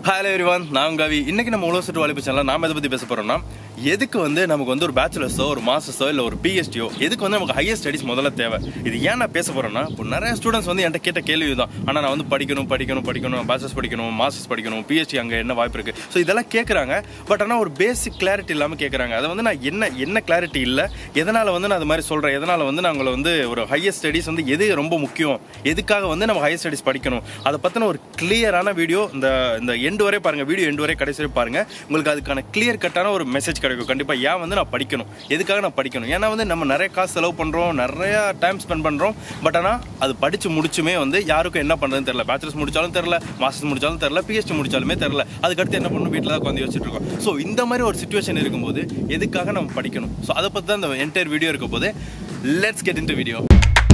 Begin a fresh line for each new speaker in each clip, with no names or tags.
hello everyone நான் கவி இன்னைக்கு நம்ம உலக சுற்று வாலிபு சேனல் நாம எதை பத்தி பேச போறோம்னா எதுக்கு வந்து நமக்கு வந்து ஒரு பேச்சுலர்ஸோ ஒரு மாஸ்டர்ஸோ இல்ல ஒரு பிஎஸ்டியோ எதுக்கு வந்து நமக்கு ஹையர் ஸ்டடிஸ் முதல்ல தேவை இது ஏன் நான் பேச போறேன்னா இப்போ நிறைய ஸ்டூடெண்ட்ஸ் வந்து என்கிட்ட கேட்ட கேள்வி தான் ஆனா நான் வந்து படிக்கணும் படிக்கணும் படிக்கணும் பேச்சுலர்ஸ் படிக்கணும் மாஸ்டர்ஸ் படிக்கணும் பிஎஸ்டி அங்க என்ன வாய்ப்பு இருக்கு ஸோ இதெல்லாம் கேட்குறாங்க பட் ஆனால் ஒரு பேசிக் கிளாரிட்டி இல்லாம கேட்குறாங்க அதை வந்து நான் என்ன என்ன கிளாரிட்டி இல்லை எதனால வந்து நான் அது மாதிரி சொல்றேன் எதனால வந்து நான் உங்களை வந்து ஒரு ஹையர் ஸ்டடிஸ் வந்து எது ரொம்ப முக்கியம் எதுக்காக வந்து நம்ம ஹையர் ஸ்டடிஸ் படிக்கணும் அதை பத்தின ஒரு கிளியரான வீடியோ இந்த இந்த எண்டு வரை பாருங்க வீடியோ எண்டு வரை கடைசி வரை பாருங்க உங்களுக்கு அதுக்கான கிளியர் கட்டான ஒரு மெசேஜ் கிடைக்கும் கண்டிப்பா ஏன் வந்து நான் படிக்கணும் எதுக்காக நான் படிக்கணும் ஏன்னா வந்து நம்ம நிறைய காசு செலவு பண்றோம் நிறைய டைம் ஸ்பெண்ட் பண்றோம் பட் ஆனா அது படிச்சு முடிச்சுமே வந்து யாருக்கும் என்ன பண்றதுன்னு தெரியல பேச்சுலர்ஸ் முடிச்சாலும் தெரியல மாஸ்டர்ஸ் முடிச்சாலும் தெரியல பிஹெச்டி முடிச்சாலுமே தெரியல அதுக்கடுத்து என்ன பண்ணணும் வீட்டில் தான் உட்காந்து யோசிச்சுட்டு இருக்கோம் ஸோ இந்த மாதிரி ஒரு சுச்சுவேஷன் இருக்கும்போது எதுக்காக நம்ம படிக்கணும் ஸோ அதை பற்றி தான் இந்த என்டையர் வீடியோ இருக்க போது let's get in video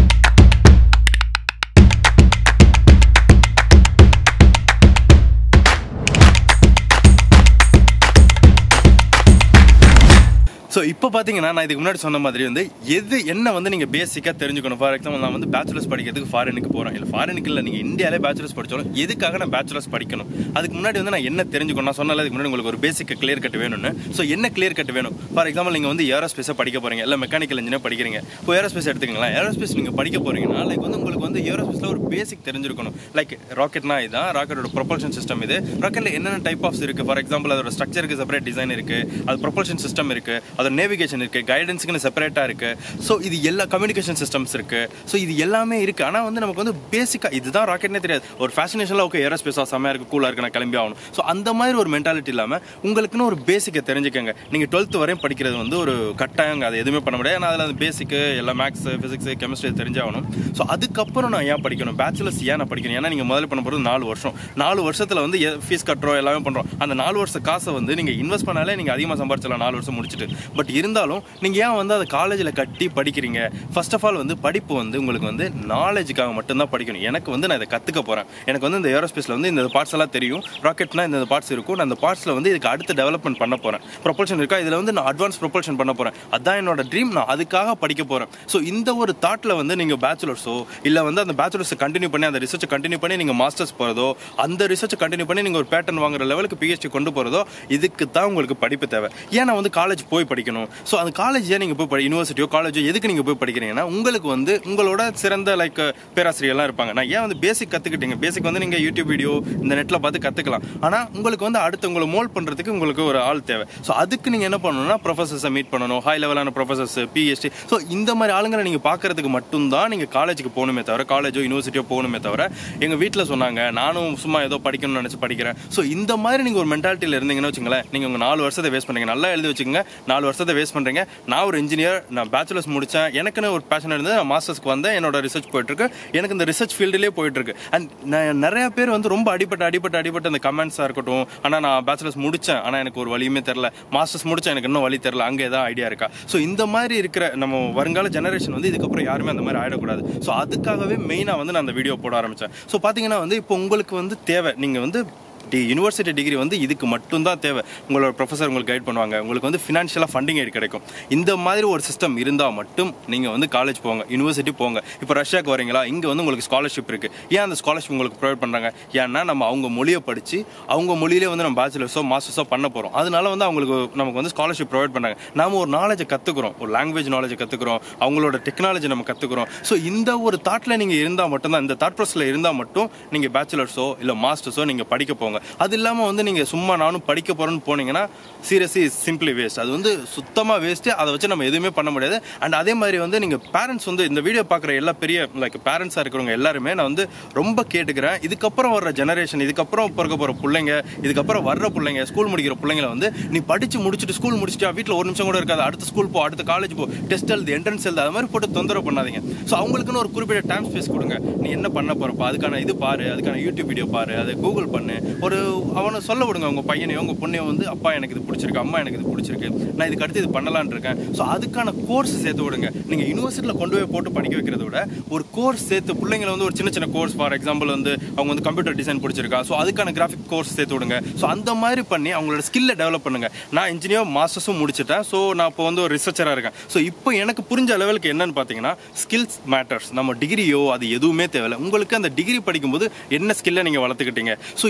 so இப்போ பார்த்தீங்கன்னா நான் இதுக்கு முன்னாடி சொன்ன மாதிரி வந்து எது என்ன வந்து நீங்கள் பேசிக்காக தெரிஞ்சுக்கணும் ஃபார் எக்ஸாம்பிள் நான் வந்து பேச்சுலர்ஸ் படிக்கிறதுக்கு ஃபாரினுக்கு போகிறேன் இல்லை ஃபாரினுக்கு இல்லை நீங்கள் இந்தியாவிலே பேச்சுலர்ஸ் படிச்சாலும் எதுக்காக நான் பேச்சுலர்ஸ் படிக்கணும் அதுக்கு முன்னாடி வந்து நான் என்ன தெரிஞ்சுக்கணும் நான் சொன்னால அதுக்கு முன்னாடி உங்களுக்கு ஒரு பேசிக் கிளியர் கட் வேணும்னு ஸோ என்ன கிளியர் கட் வேணும் ஃபார் எக்ஸாம்பிள் நீங்கள் வந்து ஏரோஸ்பேஸை படிக்க போகிறீங்க இல்லை மெக்கானிக்கல் இன்ஜினியர் படிக்கிறீங்க இப்போ ஏரோஸ்பேஸ் எடுத்துக்கலாம் ஏரோஸ்பேஸ் நீங்கள் படிக்க போகிறீங்கன்னா லைக் வந்து உங்களுக்கு வந்து ஏரோஸ்பேஸில் ஒரு பேசிக் தெரிஞ்சிருக்கணும் லைக் ராக்கெட்னா இதுதான் ராக்கெட்டோட ப்ரொபல்ஷன் சிஸ்டம் இது ராக்கெட்டில் என்னென்ன டைப் ஆஃப்ஸ் இருக்குது ஃபார் எக்ஸாம்பிள் அதோட ஸ்ட்ரக்சருக்கு செப்பரேட் டிசைன் இருக்குது அது ப்ரொபல்ஷன் சிஸ்டம் இருக்குது அதோட நேவிகேஷன் இருக்குது கைடன்ஸுக்குன்னு செப்பரேட்டாக இருக்குது ஸோ இது எல்லா கம்யூனிகேஷன் சிஸ்டம்ஸ் இருக்குது ஸோ இது எல்லாமே இருக்குது ஆனால் வந்து நமக்கு வந்து பேசிக்காக இதுதான் ராக்கெட்னே தெரியாது ஒரு ஃபேஷனேஷனில் ஓகே ஏரோஸ்பேஸாக செம்மையாக இருக்குது கூலாக இருக்கு நான் கிளம்பி ஆகணும் ஸோ அந்த மாதிரி ஒரு மென்டாலிட்டி இல்லாமல் உங்களுக்குன்னு ஒரு பேசிக்கை தெரிஞ்சுக்கங்க நீங்கள் டுவெல்த் வரையும் படிக்கிறது வந்து ஒரு கட்டாயங்க அது எதுவுமே பண்ண முடியாது ஏன்னா அதில் அந்த பேசிக்கு எல்லா மேக்ஸ் ஃபிசிக்ஸ் கெமிஸ்ட்ரி தெரிஞ்சாகணும் ஸோ அதுக்கப்புறம் நான் ஏன் படிக்கணும் பேச்சுலர்ஸ் ஏன் நான் படிக்கணும் ஏன்னா நீங்கள் முதல்ல பண்ண போகிறது நாலு வருஷம் நாலு வருஷத்தில் வந்து ஃபீஸ் கட்டுறோம் எல்லாமே பண்ணுறோம் அந்த நாலு வருஷ காசை வந்து நீங்கள் இன்வெஸ்ட் பண்ணாலே நீங்கள் அதிகமாக சம்பாரிச்சலாம் நாலு வருஷம் முடிச்சுட்டு பட் இருந்தாலும் நீங்கள் ஏன் வந்து அதை காலேஜில் கட்டி படிக்கிறீங்க ஃபர்ஸ்ட் ஆஃப் ஆல் வந்து படிப்பு வந்து உங்களுக்கு வந்து நாலேஜுக்காக மட்டும்தான் படிக்கணும் எனக்கு வந்து நான் இதை கற்றுக்க போகிறேன் எனக்கு வந்து இந்த ஏரோஸ்பேஸில் வந்து இந்த பார்ட்ஸ் எல்லாம் தெரியும் ராக்கெட்னா இந்த பார்ட்ஸ் இருக்கும் நான் அந்த பார்ட்ஸில் வந்து இதுக்கு அடுத்து டெவலப்மெண்ட் பண்ண போகிறேன் ப்ரொபல்ஷன் இருக்கா இதில் வந்து நான் அட்வான்ஸ் ப்ரொபல்ஷன் பண்ண போகிறேன் அதான் என்னோட ட்ரீம் நான் அதுக்காக படிக்க போகிறேன் ஸோ இந்த ஒரு தாட்டில் வந்து நீங்கள் பேச்சுலர்ஸோ இல்லை வந்து அந்த பேச்சுலர்ஸை கண்டினியூ பண்ணி அந்த ரிசர்ச்சை கண்டினியூ பண்ணி நீங்கள் மாஸ்டர்ஸ் போகிறதோ அந்த ரிசர்ச்சை கண்டினியூ பண்ணி நீங்கள் ஒரு பேட்டர்ன் வாங்குற லெவலுக்கு பிஹெச்டி கொண்டு போகிறதோ இதுக்கு தான் உங்களுக்கு படிப்பு தேவை ஏன் நான் வந்து காலேஜ் போய் படிக்கணும் ஸோ அந்த காலேஜ் ஏன் நீங்கள் போய் படி யூனிவர்சிட்டியோ காலேஜோ எதுக்கு நீங்கள் போய் படிக்கிறீங்கன்னா உங்களுக்கு வந்து உங்களோட சிறந்த லைக் பேராசிரியர்லாம் இருப்பாங்க நான் ஏன் வந்து பேசிக் கற்றுக்கிட்டீங்க பேசிக் வந்து நீங்கள் யூடியூப் வீடியோ இந்த நெட்டில் பார்த்து கற்றுக்கலாம் ஆனால் உங்களுக்கு வந்து அடுத்து உங்களை மோல்ட் பண்ணுறதுக்கு உங்களுக்கு ஒரு ஆள் தேவை ஸோ அதுக்கு நீங்கள் என்ன பண்ணணும்னா ப்ரொஃபசர்ஸை மீட் பண்ணணும் ஹை லெவலான ப்ரொஃபசர்ஸ் பிஹெச்டி ஸோ இந்த மாதிரி ஆளுங்களை நீங்கள் பார்க்கறதுக்கு மட்டும்தான் நீங்கள் காலேஜுக்கு போகணுமே தவிர காலேஜோ யூனிவர்சிட்டியோ போகணுமே தவிர எங்கள் வீட்டில் சொன்னாங்க நானும் சும்மா ஏதோ படிக்கணும்னு நினச்சி படிக்கிறேன் ஸோ இந்த மாதிரி நீங்கள் ஒரு மென்டாலிட்டியில் இருந்தீங்கன்னு வச்சுங்களேன் நீங்கள் உங்கள் நாலு வருஷத்தை வேஸ்ட் பண்ணுறீங்க நல்லா எழுதி வச்சுக்கோங்க நாலு வருஷத்தை வேஸ்ட் பண்ணுறீங்க நான் ஒரு இன்ஜினியர் நான் பேச்சுலர்ஸ் முடித்தேன் எனக்குன்னு ஒரு பேஷன் இருந்தது நான் மாஸ்டர்ஸ்க்கு வந்தேன் என்னோட ரிசர்ச் போயிட்டு இருக்கு எனக்கு இந்த ரிசர்ச் ஃபீல்டுலேயே போயிட்டு இருக்கு அண்ட் நான் நிறைய பேர் வந்து ரொம்ப அடிப்பட்டு அடிப்பட்டு அடிப்பட்டு அந்த கமெண்ட்ஸாக இருக்கட்டும் ஆனால் நான் பேச்சுலர்ஸ் முடித்தேன் ஆனால் எனக்கு ஒரு வழியுமே தெரில மாஸ்டர்ஸ் முடித்தேன் எனக்கு இன்னும் வழி தெரில அங்கே ஏதாவது ஐடியா இருக்கா ஸோ இந்த மாதிரி இருக்கிற நம்ம வருங்கால ஜெனரேஷன் வந்து இதுக்கப்புறம் யாருமே அந்த மாதிரி ஆயிடக்கூடாது ஸோ அதுக்காகவே மெயினாக வந்து நான் அந்த வீடியோ போட ஆரம்பித்தேன் ஸோ பார்த்தீங்கன்னா வந்து இப்போ உங்களுக்கு வந்து தேவை நீங்கள் வந்து டி யூனிவர்சிட்டி டிகிரி வந்து இதுக்கு மட்டும்தான் தேவை உங்களோட ப்ரொஃபஸர் உங்களுக்கு கைட் பண்ணுவாங்க உங்களுக்கு வந்து ஃபினான்ஷியலாக ஃபண்டிங் எய்ட் கிடைக்கும் இந்த மாதிரி ஒரு சிஸ்டம் இருந்தால் மட்டும் நீங்கள் வந்து காலேஜ் போங்க யூனிவர்சிட்டி போங்க இப்போ ரஷ்யாவுக்கு வரீங்களா இங்கே வந்து உங்களுக்கு ஸ்காலர்ஷிப் இருக்குது ஏன் அந்த ஸ்காலர்ஷிப் உங்களுக்கு ப்ரொவைட் பண்ணுறாங்க ஏன்னா நம்ம அவங்க மொழியை படித்து அவங்க மொழியிலே வந்து நம்ம பேச்சுலர்ஸோ மாஸ்டர்ஸோ பண்ண போகிறோம் அதனால வந்து அவங்களுக்கு நமக்கு வந்து ஸ்காலர்ஷிப் ப்ரொவைட் பண்ணுறாங்க நாம ஒரு நாலேஜை கற்றுக்குறோம் ஒரு லாங்குவேஜ் நாலேஜை கற்றுக்குறோம் அவங்களோட டெக்னாலஜி நம்ம கற்றுக்குறோம் ஸோ இந்த ஒரு தாட்டில் நீங்கள் இருந்தால் மட்டும்தான் இந்த தாட் ப்ரோஸில் இருந்தால் மட்டும் நீங்கள் பேச்சுலர்ஸோ இல்லை மாஸ்டர்ஸோ நீங்கள் படிக்க போங்க அது இல்லாமல் வந்து நீங்கள் சும்மா நானும் படிக்க போகிறேன்னு போனீங்கன்னா சீரியஸ்லி சிம்பிளி வேஸ்ட் அது வந்து சுத்தமாக வேஸ்ட்டு அதை வச்சு நம்ம எதுவுமே பண்ண முடியாது அண்ட் அதே மாதிரி வந்து நீங்கள் பேரண்ட்ஸ் வந்து இந்த வீடியோ பார்க்குற எல்லா பெரிய லைக் பேரண்ட்ஸாக இருக்கிறவங்க எல்லாருமே நான் வந்து ரொம்ப கேட்டுக்கிறேன் இதுக்கப்புறம் வர்ற ஜெனரேஷன் இதுக்கப்புறம் பிறக்க போகிற பிள்ளைங்க இதுக்கப்புறம் வர்ற பிள்ளைங்க ஸ்கூல் முடிக்கிற பிள்ளைங்களை வந்து நீ படித்து முடிச்சுட்டு ஸ்கூல் முடிச்சுட்டு வீட்டில் ஒரு நிமிஷம் கூட இருக்காது அடுத்த ஸ்கூல் போ அடுத்த காலேஜ் போ டெஸ்ட் எழுது என்ட்ரன்ஸ் எழுது அது மாதிரி போட்டு தொந்தரவு பண்ணாதீங்க ஸோ அவங்களுக்குன்னு ஒரு குறிப்பிட்ட டைம் ஸ்பேஸ் கொடுங்க நீ என்ன பண்ண போகிறப்ப அதுக்கான இது பாரு அதுக்கான யூடியூப் வீடியோ பாரு அதை கூகுள் பண்ணு ஒரு அவனை சொல்ல விடுங்க உங்க பையனையோ உங்க பொண்ணையோ வந்து அப்பா எனக்கு இது பிடிச்சிருக்கு அம்மா எனக்கு இது பிடிச்சிருக்கு நான் இதுக்கு அடுத்து இது பண்ணலாம்னு இருக்கேன் ஸோ அதுக்கான கோர்ஸ் சேர்த்து விடுங்க நீங்க யூனிவர்சிட்டியில் கொண்டு போய் போட்டு படிக்க வைக்கிறத விட ஒரு கோர்ஸ் சேர்த்து பிள்ளைங்களை வந்து ஒரு சின்ன சின்ன கோர்ஸ் ஃபார் எக்ஸாம்பிள் வந்து அவங்க வந்து கம்ப்யூட்டர் டிசைன் பிடிச்சிருக்கா ஸோ அதுக்கான கிராஃபிக் கோர்ஸ் சேர்த்து விடுங்க ஸோ அந்த மாதிரி பண்ணி அவங்களோட ஸ்கில்லை டெவலப் பண்ணுங்க நான் இன்ஜினியர் மாஸ்டர்ஸும் முடிச்சிட்டேன் ஸோ நான் இப்போ வந்து ஒரு ரிசர்ச்சராக இருக்கேன் ஸோ இப்போ எனக்கு புரிஞ்ச லெவலுக்கு என்னன்னு பார்த்தீங்கன்னா ஸ்கில்ஸ் மேட்டர்ஸ் நம்ம டிகிரியோ அது எதுவுமே தேவையில்ல உங்களுக்கு அந்த டிகிரி படிக்கும்போது என்ன ஸ்கில்லை நீங்கள் வளர்த்துக்கிட்டீங்க ஸோ ஏன்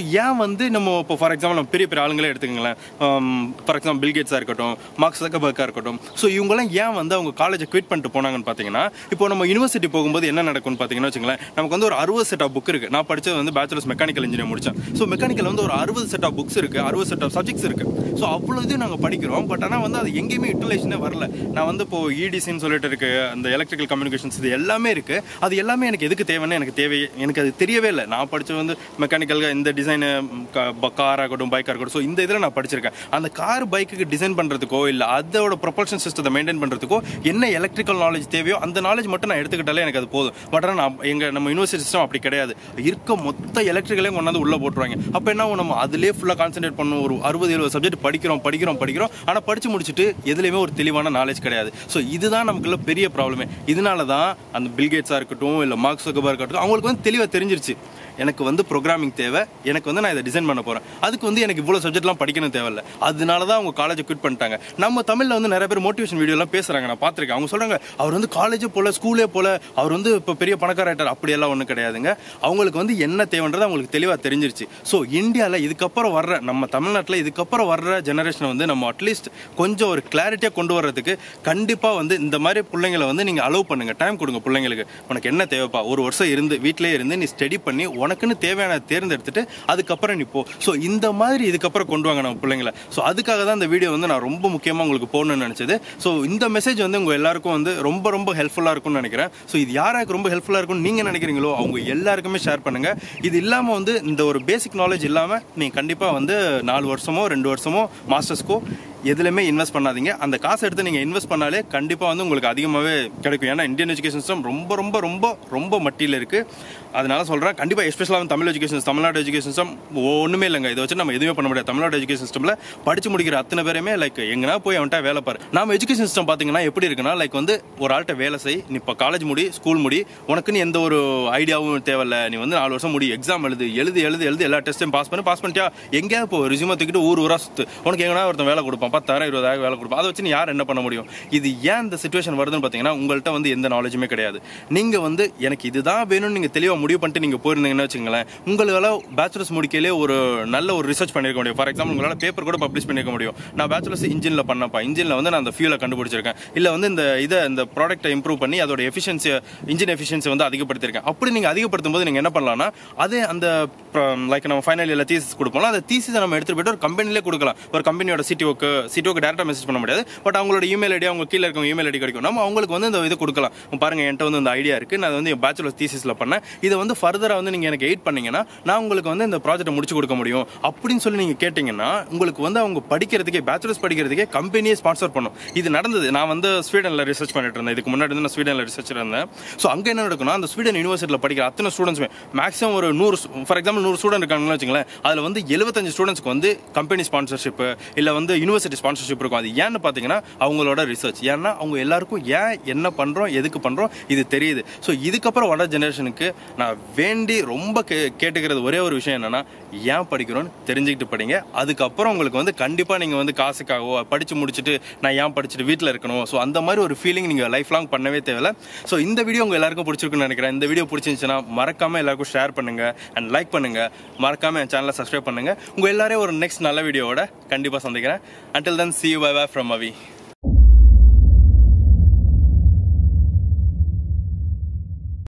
வந்து நம்ம இப்போ ஃபார் எக்ஸாம்பிள் நம்ம பெரிய பெரிய ஆளுங்களே எடுத்துக்கங்களேன் ஃபார் எக்ஸாம்பிள் பில்கேட்ஸாக இருக்கட்டும் மார்க்ஸ் ஜக்கபர்க்காக இருக்கட்டும் ஸோ இவங்கெல்லாம் ஏன் வந்து அவங்க காலேஜை குவிட் பண்ணிட்டு போனாங்கன்னு பார்த்தீங்கன்னா இப்போ நம்ம யூனிவர்சிட்டி போகும்போது என்ன நடக்கும்னு பார்த்தீங்கன்னா வச்சுங்களேன் நமக்கு வந்து ஒரு அறுபது செட் ஆஃப் புக் இருக்கு நான் படிச்சது வந்து பேச்சுலர்ஸ் மெக்கானிக்கல் இன்ஜினியர் முடிச்சேன் ஸோ மெக்கானிக்கல் வந்து ஒரு அறுபது செட் ஆஃப் புக்ஸ் இருக்கு அறுபது செட் ஆஃப் சப்ஜெக்ட்ஸ் இருக்கு ஸோ அவ்வளோ இது நாங்கள் படிக்கிறோம் பட் ஆனால் வந்து அது எங்கேயுமே யூட்டிலைசனே வரல நான் வந்து இப்போ இடிசின்னு சொல்லிட்டு இருக்கு அந்த எலக்ட்ரிக்கல் கம்யூனிகேஷன்ஸ் இது எல்லாமே இருக்கு அது எல்லாமே எனக்கு எதுக்கு தேவைன்னு எனக்கு தேவை எனக்கு அது தெரியவே இல்லை நான் படிச்சது வந்து மெக்கானிக்கல் இந்த டிசைனு காராக இருக்கட்டும் பைக்காக இருக்கட்டும் ஸோ இந்த இதில் நான் படிச்சிருக்கேன் அந்த கார் பைக்குக்கு டிசைன் பண்ணுறதுக்கோ இல்லை அதோட ப்ரொபல்ஷன் சிஸ்டத்தை மெயின்டைன் பண்ணுறதுக்கோ என்ன எலக்ட்ரிக்கல் நாலேஜ் தேவையோ அந்த நாலேஜ் மட்டும் நான் எடுத்துக்கிட்டாலே எனக்கு அது போதும் பட் ஆனால் நான் எங்கள் நம்ம யூனிவர்சிட்டி சிஸ்டம் அப்படி கிடையாது இருக்க மொத்த எலக்ட்ரிக்கலையும் கொண்டாந்து உள்ளே போட்டுருவாங்க அப்போ என்ன ஆகும், நம்ம அதிலே ஃபுல்லாக கான்சென்ட்ரேட் பண்ணும் ஒரு அறுபது எழுபது சப்ஜெக்ட் படிக்கிறோம் படிக்கிறோம் படிக்கிறோம் ஆனால் படிச்சு முடிச்சுட்டு எதுலையுமே ஒரு தெளிவான நாலேஜ் கிடையாது ஸோ இதுதான் நமக்குள்ள பெரிய ப்ராப்ளமே இதனால தான் அந்த பில்கேட்ஸாக இருக்கட்டும் இல்லை மார்க்ஸ் சகபாக இருக்கட்டும் அவங்களுக்கு வந்து தெளிவாக தெரிஞ்சிருச்சு எனக்கு வந்து ப்ரோக்ராமிங் தேவை எனக்கு வந்து நான் இதை டிசைன் பண்ண போகிறேன் அதுக்கு வந்து எனக்கு இவ்வளோ சப்ஜெக்ட்லாம் படிக்கணும் தேவையில்ல அதனால தான் அவங்க காலேஜை குவிட் பண்ணிட்டாங்க நம்ம தமிழில் வந்து நிறைய பேர் மோட்டிவேஷன் வீடியோலாம் பேசுகிறாங்க நான் பார்த்துருக்கேன் அவங்க சொல்கிறாங்க அவர் வந்து காலேஜே போல ஸ்கூலே போல அவர் வந்து இப்போ பெரிய பணக்கார ஆயிட்டார் அப்படியெல்லாம் ஒன்றும் கிடையாதுங்க அவங்களுக்கு வந்து என்ன தேவைன்றது அவங்களுக்கு தெளிவாக தெரிஞ்சிருச்சு ஸோ இந்தியாவில் இதுக்கப்புறம் வர்ற நம்ம தமிழ்நாட்டில் இதுக்கப்புறம் வர்ற ஜெனரேஷனை வந்து நம்ம அட்லீஸ்ட் கொஞ்சம் ஒரு கிளாரிட்டியாக கொண்டு வர்றதுக்கு கண்டிப்பாக வந்து இந்த மாதிரி பிள்ளைங்களை வந்து நீங்கள் அலோவ் பண்ணுங்க டைம் கொடுங்க பிள்ளைங்களுக்கு உனக்கு என்ன தேவைப்பா ஒரு வருஷம் இருந்து வீட்டிலே இருந்து நீ ஸ்டடி பண்ணி உனக்குன்னு தேவையான தேர்ந்தெடுத்துட்டு அதுக்கப்புறம் நீ போ ஸோ இந்த மாதிரி இதுக்கப்புறம் கொண்டு வாங்க நம்ம பிள்ளைங்களை ஸோ அதுக்காக தான் இந்த வீடியோ வந்து நான் ரொம்ப முக்கியமாக உங்களுக்கு போகணும்னு நினச்சது ஸோ இந்த மெசேஜ் வந்து உங்கள் எல்லாருக்கும் வந்து ரொம்ப ரொம்ப ஹெல்ப்ஃபுல்லாக இருக்கும்னு நினைக்கிறேன் ஸோ இது யாராருக்கு ரொம்ப ஹெல்ப்ஃபுல்லாக இருக்கும்னு நீங்கள் நினைக்கிறீங்களோ அவங்க எல்லாருக்குமே ஷேர் பண்ணுங்க இது இல்லாமல் வந்து இந்த ஒரு பேசிக் நாலேஜ் இல்லாமல் நீங்கள் கண்டிப்பாக வந்து நாலு வருஷமோ ரெண்டு வருஷமோ மாஸ்டர்ஸ்க்கோ எதுலையுமே இன்வெஸ்ட் பண்ணாதீங்க அந்த காசை எடுத்து நீங்கள் இன்வெஸ்ட் பண்ணாலே கண்டிப்பாக வந்து உங்களுக்கு அதிகமாகவே கிடைக்கும் ஏன்னா இந்தியன் எஜுகேஷன் சிஸ்டம் ரொம்ப ரொம்ப ரொம்ப ரொம்ப மட்டியில் இருக்குது அதனால சொல்கிறேன் கண்டிப்பாக எஸ்பெஷலாக வந்து Tamil education Tamil Nadu education system ஒன்றுமே இல்லைங்க இதை வச்சு நம்ம எதுவுமே பண்ண முடியாது தமிழ்நாடு எஜுகேஷன் சிஸ்டமில் படிச்சு முடிக்கிற அத்தனை பேருமே லைக் எங்கன்னா போய் அவன்கிட்ட வேலை பாரு நம்ம எஜுகேஷன் சிஸ்டம் பார்த்தீங்கன்னா எப்படி இருக்குன்னா லைக் வந்து ஒரு ஆள்கிட்ட வேலை செய் நீ இப்போ காலேஜ் முடி ஸ்கூல் முடி உனக்குன்னு எந்த ஒரு ஐடியாவும் தேவையில்ல நீ வந்து நாலு வருஷம் முடி எக்ஸாம் எழுது எழுது எழுது எழுது எல்லா டெஸ்ட்டையும் பாஸ் பண்ணி பாஸ் பண்ணிட்டியா எங்கேயாவது போ ரிசியூமை தூக்கிட்டு ஊர் ஊரா சுத்து உனக்கு எங்கன்னா ஒருத்தன் வேலை கொடுப்பான் பத்தாயிரம் இருபதாயிரம் வேலை கொடுப்பான் அதை வச்சு நீ யார் என்ன பண்ண முடியும் இது ஏன் இந்த சுச்சுவேஷன் வருதுன்னு பார்த்தீங்கன்னா உங்கள்கிட்ட வந்து எந்த நாலேஜுமே கிடையாது நீங்கள் வந்து எனக்கு இதுதான் வேணும்னு நீங்கள் தெளிவாக முடிவு பண்ணிட்டு நீங்கள் போயிருந்தீங்கன்னு வச்சுங்களேன் உங்களால் பேச்சுலர்ஸ் முடிக்கையிலே ஒரு நல்ல ஒரு ரிசர்ச் பண்ணிருக்க முடியும் ஃபார் எக்ஸாம்பிள் உங்களால் பேப்பர் கூட பப்ளிஷ் பண்ணிருக்க முடியும் நான் பேச்சுலர்ஸ் இன்ஜினில் பண்ணப்பா இன்ஜினில் வந்து நான் அந்த ஃபியூலை கண்டுபிடிச்சிருக்கேன் இல்லை வந்து இந்த இதை இந்த ப்ராடக்ட்டை இம்ப்ரூவ் பண்ணி அதோட எஃபிஷியன்சி இன்ஜின் எஃபிஷியன்சி வந்து அதிகப்படுத்திருக்கேன் அப்படி நீங்கள் அதிகப்படுத்தும் போது நீங்கள் என்ன பண்ணலாம்னா அதே அந்த லைக் நம்ம ஃபைனல் இயர்ல தீசிஸ் கொடுப்போம்ல அந்த தீசிஸை நம்ம எடுத்துட்டு போயிட்டு ஒரு கம்பெனிலே கொடுக்கலாம் ஒரு கம்பெனியோட சிடிஓக்கு சிடிஓக்கு டேரக்டாக மெசேஜ் பண்ண முடியாது பட் அவங்களோட இமெயில் ஐடி அவங்க கீழே இருக்கவங்க இமெயில் ஐடி கிடைக்கும் நம்ம அவங்களுக்கு வந்து இந்த இது கொடுக்கலாம் பாருங்க என்கிட்ட வந்து இந்த ஐடியா இருக்கு நான் அதை வந்து பேச்சுலர் தீசிஸ்ல பண்ணேன் இதை வந்து ஃபர்தரா வந்து நீங்க எனக்கு எயிட் பண்ணீங்கன்னா நான் உங்களுக்கு வந்து இந்த ப்ராஜெக்ட்டை முடிச்சு கொடுக்க முடியும் அப்படின்னு சொல்லி நீங்க கேட்டீங்கன்னா உங்களுக்கு வந்து அவங்க படிக்கிறதுக்கே பேச்சுலர்ஸ் படிக்கிறதுக்கே கம்பெனியே ஸ்பான்சர் பண்ணும் இது நடந்தது நான் வந்து ஸ்வீடன்ல ரிசர்ச் பண்ணிட்டு இருந்தேன் இதுக்கு முன்னாடி வந்து நான் ஸ்வீடன்ல ரிசர்ச் இருந்தேன் ஸோ அங்க என்ன நடக்கும்னா அந்த ஸ்வீடன் யூனிவர்சிட்டியில் படிக்கிற அத்தனை ஸ்டூடெண்ட்ஸுமே மேக்ஸிமம் ஒரு நூறு ஃபார் எக்ஸாம்பிள் நூறு ஸ்டூடெண்ட் இருக்காங்கன்னு வச்சுங்களேன் அதில் வந்து எழுபத்தஞ்சு ஸ்டூடெண்ட்ஸ்க்கு வந்து கம்பெனி ஸ்பான்சர்ஷிப் இல்லை வந்து யூனிவர்சிட்டி ஸ்பான்சர்ஷிப் இருக்கும் அது ஏன்னு பார்த்தீங்கன்னா அவங்களோட ரிசர்ச் ஏன்னா அவங்க எல்லாருக்கும் ஏன் என்ன பண்ணுறோம் எதுக்கு பண்ணுறோம் இது தெரியுது ஸோ இதுக்கப்புறம் வர ஜெனரேஷனுக்கு நான் வேண்டி ரொம்ப கே கேட்டுக்கிறது ஒரே ஒரு விஷயம் என்னன்னா ஏன் படிக்கிறோன்னு தெரிஞ்சுக்கிட்டு படிங்க அதுக்கப்புறம் உங்களுக்கு வந்து கண்டிப்பாக நீங்கள் வந்து காசுக்காகவோ படித்து முடிச்சுட்டு நான் ஏன் படிச்சுட்டு வீட்டில் இருக்கணும் ஸோ அந்த மாதிரி ஒரு ஃபீலிங் நீங்கள் லைஃப் லாங் பண்ணவே தேவையில்ல ஸோ இந்த வீடியோ உங்கள் எல்லாருக்கும் பிடிச்சிருக்குன்னு நினைக்கிறேன் இந்த வீடியோ பிடிச்சிருந்துச்சுன்னா மறக்காம எல்லாருக்கும் ஷேர் பண்ணுங்க அண்ட் லைக் பண்ணுங்க மறக்காம என் சேனலை சப்ஸ்கிரைப் பண்ணுங்க உங்க எல்லாரையும் ஒரு நெக்ஸ்ட் நல்ல வீடியோவோட கண்டிப்பாக சந்திக்கிறேன் until then see you bye bye from AVI